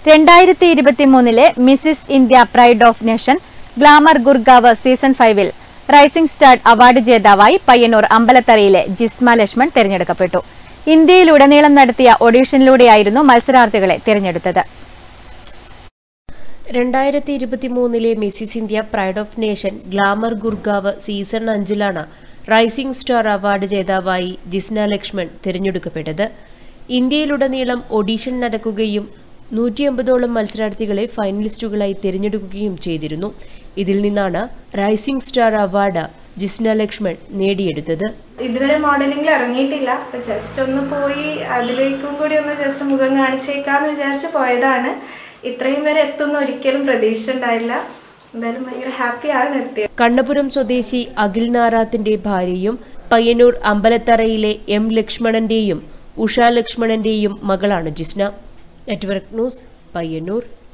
രണ്ടായിരത്തി ഇരുപത്തിമൂന്നിലെ Mrs India pride of nation glamour Gurgaon season ഫൈവിൽ റൈസിംഗ് സ്റ്റാർ അവാർഡ് ജേതാവായി പയ്യന്നൂർ അമ്പലത്തറയിലെ ജിസ്മ ലക്ഷ്മൺ തെരഞ്ഞെടുക്കപ്പെട്ടു ഇന്ത്യയിലുടനീളം നടത്തിയ ഓഡീഷനിലൂടെയായിരുന്നു മത്സരാർത്ഥികളെ തിരഞ്ഞെടുത്തത് രണ്ടായിരത്തി ഇരുപത്തിമൂന്നിലെ Mrs India pride of nation glamour Gurgaon season അഞ്ചിലാണ് റൈസിംഗ് സ്റ്റാർ അവാർഡ് ജേതാവായി ജിസ്ന ലക്ഷ്മൺ തിരഞ്ഞെടുക്കപ്പെട്ടത് ഇന്ത്യയിലുടനീളം ഓഡീഷൻ നടക്കുകയും നൂറ്റി അമ്പതോളം മത്സരാർത്ഥികളെ ഫൈനലിസ്റ്റുകളായി തിരഞ്ഞെടുക്കുകയും ചെയ്തിരുന്നു ഇതിൽ നിന്നാണ് rising star award Jisna Lakshman നേടിയെടുത്തത് ഇതുവരെ മോഡലിംഗിൽ ഇറങ്ങിയിട്ടില്ല അപ്പൊ ജസ്റ്റ് ഒന്ന് പോയി അതിലേക്കും കൂടി ഒന്ന് ജസ്റ്റ് മുഖം കാണിച്ചേക്കാന്ന് വിചാരിച്ച് പോയതാണ് ഇത്രയും വരെ എത്തുന്ന ഒരിക്കലും പ്രതീക്ഷിച്ചിട്ടുണ്ടായില്ല എന്തായാലും ഭയങ്കര ഹാപ്പിയാണ് എത്തിയത് കണ്ണപുരം സ്വദേശി അഖിൽ നാറാത്തിന്റെ ഭാര്യയും പയ്യന്നൂർ അമ്പലത്തറയിലെ എം ലക്ഷ്മണന്റെയും ഉഷ ലക്ഷ്മണന്റെയും മകളാണ് ജിസ്ന നെറ്റ്വർക്ക് ന്യൂസ് പയ്യന്നൂർ